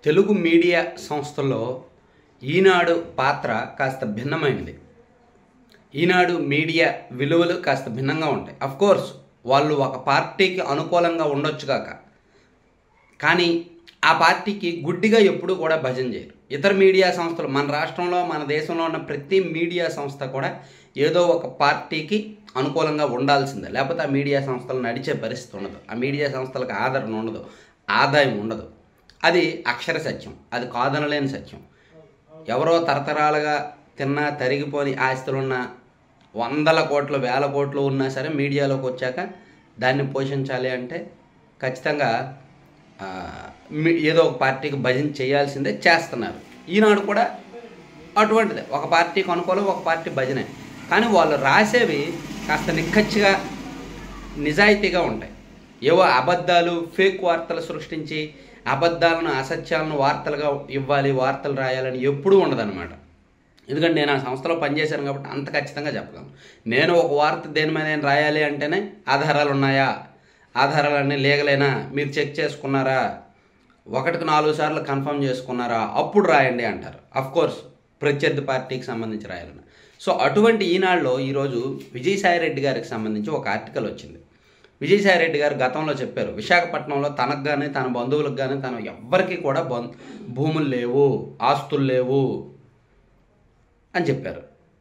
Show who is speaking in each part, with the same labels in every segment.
Speaker 1: Telugu media సంస్థల్లో ఈనాడు పాత్ర కాస్త భిన్నమైనది ఈనాడు మీడియా విలువలు కాస్త భిన్నంగా ఉంటాయి అఫ్ కోర్స్ వాళ్ళు ఒక పార్టీకి అనుకూలంగా ఉండొచ్చు కాక కానీ ఆ పార్టీకి గుడ్డిగా ఎప్పుడూ కూడా భజన చేయరు ఇతర మీడియా సంస్థలు మన రాష్ట్రంలో మన దేశంలో ఉన్న ప్రతి మీడియా సంస్థ కూడా ఏదో ఒక పార్టీకి అనుకూలంగా ఉండాల్సిందే లేకపోతే ఆ మీడియా సంస్థలు నడిచే పరిస్థితి ఉండదు ఆ మీడియా సంస్థలకు ఆదరణ ఉండదు ఆదాయం ఉండదు అది అక్షర సత్యం అది కాదనలేని సత్యం ఎవరో తరతరాలుగా తిన్నా తరిగిపోని ఆస్తులున్న వందల కోట్లు వేల కోట్లు ఉన్నా సరే మీడియాలోకి వచ్చాక దాన్ని పోషించాలి అంటే ఖచ్చితంగా ఆ, మీ- ఏదో ఒక పార్టీకి భజన చేయాల్సిందే చేస్తున్నారు ఈనాడు కూడా అటువంటిదే ఒక పార్టీకి అనుకూలం ఒక పార్టీ భజనే కానీ వాళ్ళు రాసేవి కాస్త నిక్కచ్చిగా నిజాయితీగా ఉంటాయి ఏవో అబద్ధాలు ఫేక్ వార్తలు సృష్టించి అబద్ధాలను అసత్యాలను వార్తలుగా ఇవ్వాలి వార్తలు రాయాలని ఎప్పుడూ ఉండదన్నమాట ఎందుకంటే నేను ఆ సంస్థలో పనిచేశాను కాబట్టి అంత ఖచ్చితంగా చెప్పగలను నేను ఒక వార్త దేని మీద ఏం రాయాలి అంటేనే ఆధారాలు ఉన్నాయా ఆధారాలన్నీ లేగలేనా మీరు చెక్ చేసుకున్నారా ఒకటికి నాలుగు సార్లు కన్ఫర్మ్ చేసుకున్నారా అప్పుడు రాయండి అంటారు అఫ్ కోర్స్ ప్రత్యర్థి పార్టీకి సంబంధించి రాయాలని సో అటువంటి ఈనాడులో ఈరోజు విజయసాయి రెడ్డి గారికి సంబంధించి ఒక ఆర్టికల్ వచ్చింది విజయసాయి రెడ్డి గారు గతంలో చెప్పారు విశాఖపట్నంలో తనకు కానీ తన బంధువులకు కానీ తన ఎవ్వరికీ కూడా బం భూములు లేవు ఆస్తులు లేవు అని చెప్పారు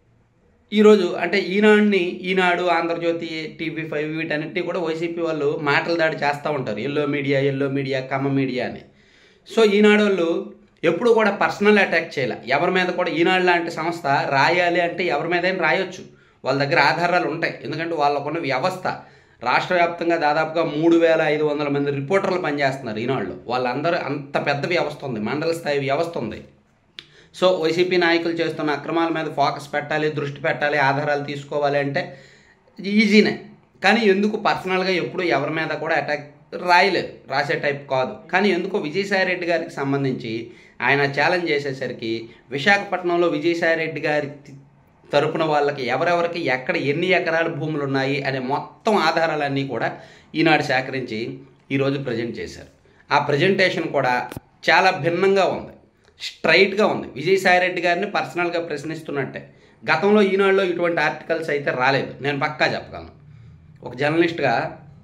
Speaker 1: ఈరోజు అంటే ఈనాడుని ఈనాడు ఆంధ్రజ్యోతి టీవీ ఫైవ్ వీటన్నిటి కూడా వైసీపీ వాళ్ళు మాటల దాడి చేస్తూ ఉంటారు yellow media yellow media Kamma media అని సో ఈనాడు వాళ్ళు ఎప్పుడు కూడా పర్సనల్ అటాక్ చేయాలి ఎవరి మీద కూడా ఈనాడు లాంటి సంస్థ రాయాలి అంటే ఎవరి మీదైనా రాయొచ్చు వాళ్ళ దగ్గర ఆధారాలు ఉంటాయి ఎందుకంటే వాళ్ళకున్న వ్యవస్థ రాష్ట్ర వ్యాప్తంగా దాదాపుగా మూడు వేల ఐదు వందల మంది రిపోర్టర్లు పనిచేస్తున్నారు ఈనాడులో వాళ్ళందరూ అంత పెద్ద వ్యవస్థ ఉంది మండల స్థాయి వ్యవస్థ ఉంది సో వైసీపీ నాయకులు చేస్తున్న అక్రమాల మీద ఫోకస్ పెట్టాలి దృష్టి పెట్టాలి ఆధారాలు తీసుకోవాలి అంటే ఈజీనే కానీ ఎందుకు పర్సనల్గా ఎప్పుడు ఎవరి మీద కూడా అటాక్ రాయలేదు రాసే టైప్ కాదు కానీ ఎందుకో విజయసాయి రెడ్డి గారికి సంబంధించి ఆయన ఛాలెంజ్ చేసేసరికి విశాఖపట్నంలో విజయసాయి రెడ్డి గారి తరపున వాళ్ళకి ఎవరెవరికి ఎక్కడ ఎన్ని ఎకరాల భూములు ఉన్నాయి అనే మొత్తం ఆధారాలన్నీ కూడా ఈనాడు సేకరించి ఈరోజు ప్రజెంట్ చేశారు ఆ ప్రజెంటేషన్ కూడా చాలా భిన్నంగా ఉంది స్ట్రైట్గా ఉంది విజయసాయిరెడ్డి గారిని పర్సనల్గా ప్రశ్నిస్తున్నట్టే గతంలో ఈనాడులో ఇటువంటి ఆర్టికల్స్ అయితే రాలేదు నేను పక్కా చెప్పగలను ఒక జర్నలిస్ట్గా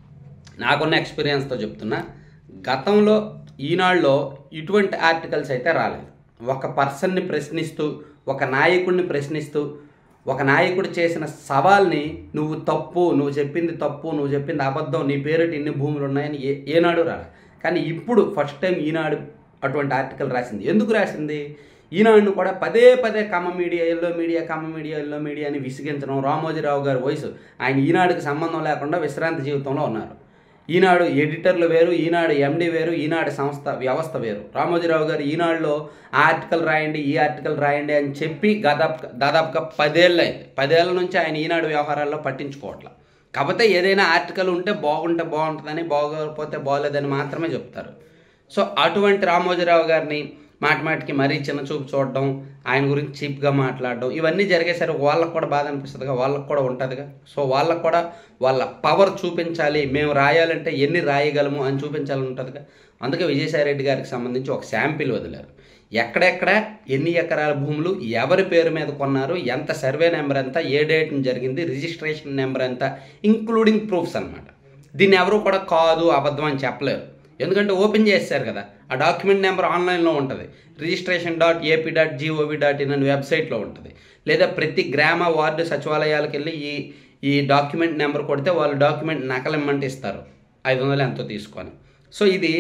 Speaker 1: నాకున్న ఎక్స్పీరియన్స్తో చెప్తున్నా గతంలో ఈనాడులో ఇటువంటి ఆర్టికల్స్ అయితే రాలేదు ఒక పర్సన్ని ప్రశ్నిస్తూ ఒక నాయకుడిని ప్రశ్నిస్తూ ఒక నాయకుడు చేసిన సవాల్ని నువ్వు తప్పు నువ్వు చెప్పింది తప్పు నువ్వు చెప్పింది అబద్ధం నీ పేరిట ఇన్ని భూములు ఉన్నాయని ఏ ఏనాడు రాలే కానీ ఇప్పుడు ఫస్ట్ టైం ఈనాడు అటువంటి ఆర్టికల్ రాసింది ఎందుకు రాసింది ఈనాడును కూడా పదే పదే Kamma media yellow media Kamma media yellow media అని విసిగించడం రామోజీరావు గారి వయసు ఆయన ఈనాడుకి సంబంధం లేకుండా విశ్రాంతి జీవితంలో ఉన్నారు ఈనాడు ఎడిటర్లు వేరు ఈనాడు ఎండి వేరు ఈనాడు సంస్థ వ్యవస్థ వేరు రామోజీరావు గారు ఈనాడులో ఆ ఆర్టికల్ రాయండి ఈ ఆర్టికల్ రాయండి అని చెప్పి దాదాపు దాదాపుగా పదేళ్ళు అయింది పదేళ్ల నుంచి ఆయన ఈనాడు వ్యవహారాల్లో పట్టించుకోవట్ల కాకపోతే ఏదైనా ఆర్టికల్ ఉంటే బాగుంటే బాగుంటుందని బాగోకపోతే బాగోలేదని మాత్రమే చెప్తారు సో అటువంటి రామోజీరావు గారిని మాటి మాటికి మరీ చిన్న చూపు చూడడం ఆయన గురించి చీప్గా మాట్లాడడం ఇవన్నీ జరిగేసరికి వాళ్ళకు కూడా బాధ అనిపిస్తుందిగా వాళ్ళకు కూడా ఉంటుందిగా సో వాళ్ళకు కూడా వాళ్ళ పవర్ చూపించాలి మేము రాయాలంటే ఎన్ని రాయగలము అని చూపించాలని ఉంటుందిగా అందుకే విజయసాయి రెడ్డి గారికి సంబంధించి ఒక శాంపిల్ వదిలారు ఎక్కడెక్కడ ఎన్ని ఎకరాల భూములు ఎవరి పేరు మీద కొన్నారు ఎంత సర్వే నెంబర్ ఎంత ఏ డేట్ జరిగింది రిజిస్ట్రేషన్ నెంబర్ ఎంత ఇంక్లూడింగ్ ప్రూఫ్స్ అనమాట దీన్ని ఎవరు కూడా కాదు అబద్ధం అని చెప్పలేరు ఎందుకంటే ఓపెన్ చేశారు కదా ఆ డాక్యుమెంట్ నెంబర్ ఆన్లైన్లో ఉంటుంది registration dot AP dot GOV dot in అని వెబ్సైట్లో ఉంటుంది లేదా ప్రతి గ్రామ వార్డు సచివాలయాలకు వెళ్ళి ఈ ఈ డాక్యుమెంట్ నెంబర్ కొడితే వాళ్ళు డాక్యుమెంట్ నకలిమ్మంటే ఇస్తారు ఐదు వందలు ఎంతో తీసుకొని సో ఇది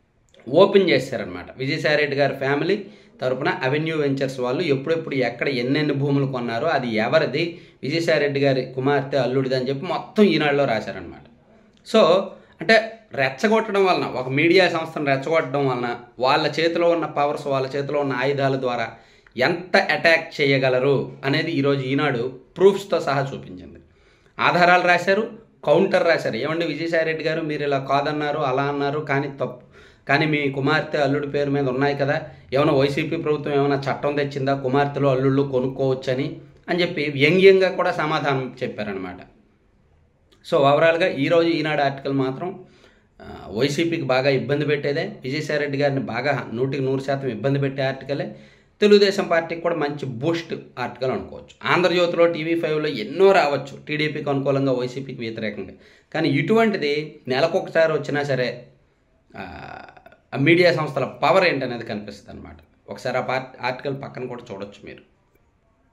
Speaker 1: ఓపెన్ చేశారనమాట విజయసాయిరెడ్డి గారి ఫ్యామిలీ తరపున అవెన్యూ వెంచర్స్ వాళ్ళు ఎప్పుడెప్పుడు ఎక్కడ ఎన్నెన్ని భూములు కొన్నారో అది ఎవరిది విజయసాయిరెడ్డి గారి కుమార్తె అల్లుడిది అని చెప్పి మొత్తం ఈనాడులో రాశారనమాట సో అంటే రెచ్చగొట్టడం వలన ఒక మీడియా సంస్థను రెచ్చగొట్టడం వలన వాళ్ళ చేతిలో ఉన్న పవర్స్ వాళ్ళ చేతిలో ఉన్న ఆయుధాల ద్వారా ఎంత అటాక్ చేయగలరు అనేది ఈరోజు ఈనాడు ప్రూఫ్స్తో సహా చూపించింది ఆధారాలు రాశారు కౌంటర్ రాశారు ఏమండి విజయసాయిరెడ్డి గారు మీరు ఇలా కాదన్నారు అలా అన్నారు కానీ తప్పు కానీ మీ కుమార్తె అల్లుడి పేరు మీద ఉన్నాయి కదా ఏమైనా వైసీపీ ప్రభుత్వం ఏమైనా చట్టం తెచ్చిందా కుమార్తెలు అల్లుళ్ళు కొనుక్కోవచ్చని అని చెప్పి వ్యంగ్యంగా కూడా సమాధానం చెప్పారనమాట సో ఓవరాల్గా ఈరోజు ఈనాడు ఆర్టికల్ మాత్రం ఆ, వైసీపీకి బాగా ఇబ్బంది పెట్టేదే విజయసాయి రెడ్డి గారిని బాగా నూటికి నూరు శాతం ఇబ్బంది పెట్టే ఆర్టికలే తెలుగుదేశం పార్టీకి కూడా మంచి బూస్ట్ ఆర్టికల్ అనుకోవచ్చు ఆంధ్రజ్యోతిలో టీవీ ఫైవ్లో ఎన్నో రావచ్చు టీడీపీకి అనుకూలంగా వైసీపీకి వ్యతిరేకంగా కానీ ఇటువంటిది నెలకొకసారి వచ్చినా సరే ఆ, ఆ మీడియా సంస్థల పవర్ ఏంటనేది కనిపిస్తుంది అనమాట ఒకసారి ఆ పార్ట్ ఆర్టికల్ పక్కన కూడా చూడొచ్చు మీరు